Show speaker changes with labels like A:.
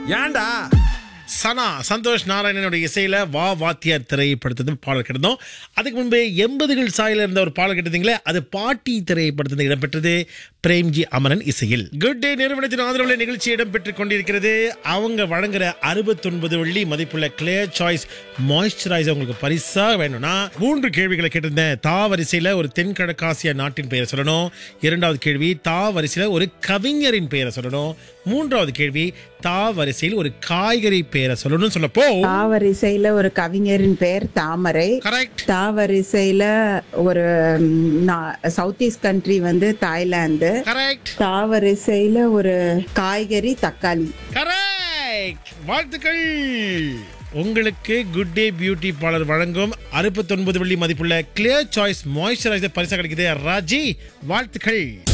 A: ஏன்டா
B: சனா சந்தோஷ் நாராயணனுடைய இசையில வா வாத்தியார் திரைப்படத்தது பாடல் கிடந்தோம் அதுக்கு முன்பே எண்பதுகள் சாயில இருந்த ஒரு பாடல் கிட்டதீங்களே அது பாட்டி திரைப்படத்தில் இடம்பெற்றது பிரேம்ஜி அமரன் இசையில் குட் டே நிறுவனத்தின் ஆதரவுள்ள நிகழ்ச்சி இடம்பெற்றுக் கொண்டிருக்கிறது அவங்க வழங்குற அறுபத்தொன்பது வெள்ளி மதிப்புள்ள கிளியர் சாய்ஸ் மாய்ஸ்சரைசர் உங்களுக்கு பரிசா வேணும்னா மூன்று கேள்விகளை கேட்டிருந்தேன் தா வரிசையில ஒரு தென்கிழக்காசிய நாட்டின் பெயரை சொல்லணும் இரண்டாவது கேள்வி தா வரிசையில ஒரு கவிஞரின் பெயரை சொல்லணும் மூன்றாவது கேள்வி தா வரிசையில் ஒரு காய்கறி பெயரை சொல்லணும்னு சொல்லப்போ
C: தாவரிசையில ஒரு கவிஞரின் பெயர் தாமரை
B: கரெக்ட்
C: தாவரிசையில ஒரு சவுத் ஈஸ்ட் கண்ட்ரி வந்து தாய்லாந்து
B: கரெக்ட்
C: தாவரிசையில ஒரு காய்கறி தக்காளி
B: கரெக்ட் வாழ்த்துக்கள் உங்களுக்கு குட் டே பியூட்டி பார்லர் வழங்கும் அறுபத்தொன்பது வெள்ளி மதிப்புள்ள கிளியர் சாய்ஸ் மாய்ஸ்சரைசர் பரிசா கிடைக்குது ராஜி வாழ்த்துக்கள்